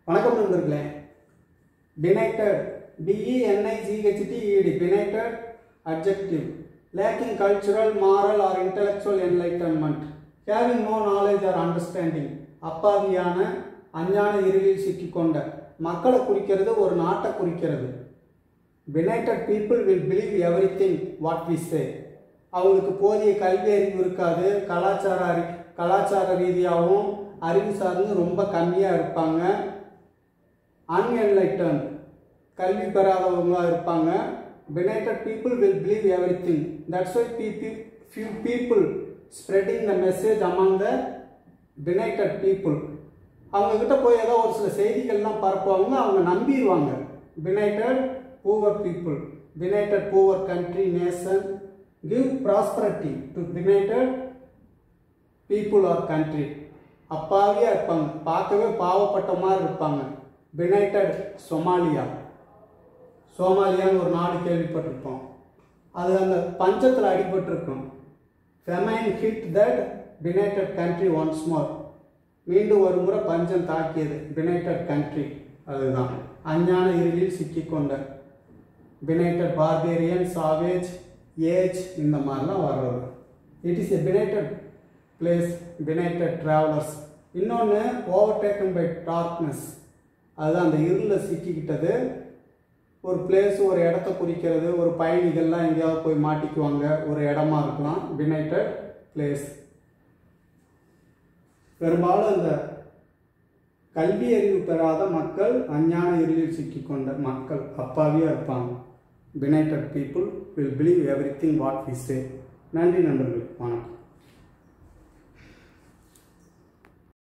வணக்கம் நண்பர்களே benighted B-E-N-I-G-H-T-E-D benighted adjective lacking cultural moral or intellectual enlightenment having no knowledge or understanding அப்பாவியான அஞ்ஞான இருளில் சிக்கிக்கொண்ட மக்களை குறிக்கிறது ஒரு நாட்டை குறிக்கிறது benighted people will believe everything what we say அவங்களுக்கு போதிய கல்வி அறிவு இருக்காது கலாச்சார அறி கலாச்சார ரீதியாகவும் அறிவு சார்ந்து ரொம்ப கம்மியாக இருப்பாங்க அன்என்லைட்டன் கல்வி பெறாதவங்களா இருப்பாங்க benighted people will believe everything that's why people few people spreading the message among the benighted people அவங்க கிட்ட போய் ஏதோ ஒரு சில செய்திகள்லாம் பரப்புவாங்க அவங்க நம்பிடுவாங்க benighted poor people benighted poor country nation give prosperity to benighted people or country அப்பாவியாக இருப்பாங்க பார்க்கவே பாவப்பட்ட மாதிரி இருப்பாங்க benighted சொமாலியா சோமாலியான்னு ஒரு நாடு கேள்விப்பட்டிருப்போம் அது அந்த பஞ்சத்தில் அடிபட்டிருக்கும் famine hit that benighted country once more மீண்டும் ஒரு முறை பஞ்சம் தாக்கியது benighted country அதுதான் அஞ்ஞான இருளில் சிக்கிக்கொண்ட benighted barbarian savage ஏஜ் இந்த மாதிரிலாம் வர்றது it is a benighted place benighted travelers இன்னொன்று overtaken பை darkness அதுதான் அந்த இருளில் சிக்கிக்கிட்டது ஒரு பிளேஸ் ஒரு இடத்த குறிக்கிறது ஒரு பயணிகள்லாம் எங்கேயாவது போய் மாட்டிக்குவாங்க ஒரு இடமா இருக்கலாம் benighted பிளேஸ் பெரும்பாலும் அந்த கல்வி அறிவு பெறாத மக்கள் அஞ்ஞான இருளில் சிக்கிக்கொண்ட மக்கள் அப்பாவியாக இருப்பாங்க benighted people will believe everything what we say நன்றி நண்பர்கள் வணக்கம்